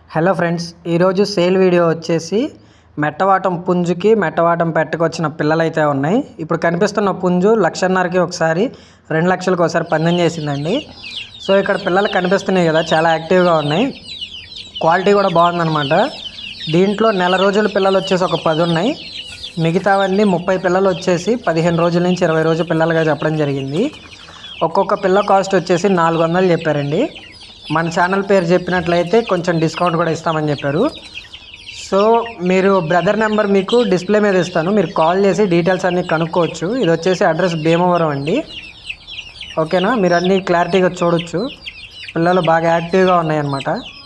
hello friends ఈరోజు sale video వచ్చేసి మెట్టవాటం పుంజుకి మెట్టవాటం పెట్టకొచ్చిన పిల్లలు అయితే ఉన్నాయి ఇప్పుడు కనిపిస్తున్న పుంజు లక్షన్నరకి ఒకసారి రెండు లక్షలకు ఒకసారి పందెం చేసిందండి సో ఇక్కడ పిల్లలు కనిపిస్తున్నాయి కదా చాలా యాక్టివ్గా ఉన్నాయి క్వాలిటీ కూడా బాగుందన్నమాట దీంట్లో నెల రోజుల పిల్లలు వచ్చేసి ఒక పది ఉన్నాయి మిగతావన్నీ ముప్పై పిల్లలు వచ్చేసి పదిహేను రోజుల నుంచి ఇరవై రోజుల పిల్లలుగా చెప్పడం జరిగింది ఒక్కొక్క పిల్ల కాస్ట్ వచ్చేసి నాలుగు వందలు చెప్పారండి మన ఛానల్ పేరు చెప్పినట్లయితే కొంచెం డిస్కౌంట్ కూడా ఇస్తామని చెప్పారు సో మీరు బ్రదర్ నెంబర్ మీకు డిస్ప్లే మీద ఇస్తాను మీరు కాల్ చేసి డీటెయిల్స్ అన్నీ కనుక్కోవచ్చు ఇది వచ్చేసి అడ్రస్ భీమవరం అండి ఓకేనా మీరు అన్నీ క్లారిటీగా చూడొచ్చు పిల్లలు బాగా యాక్టివ్గా ఉన్నాయన్నమాట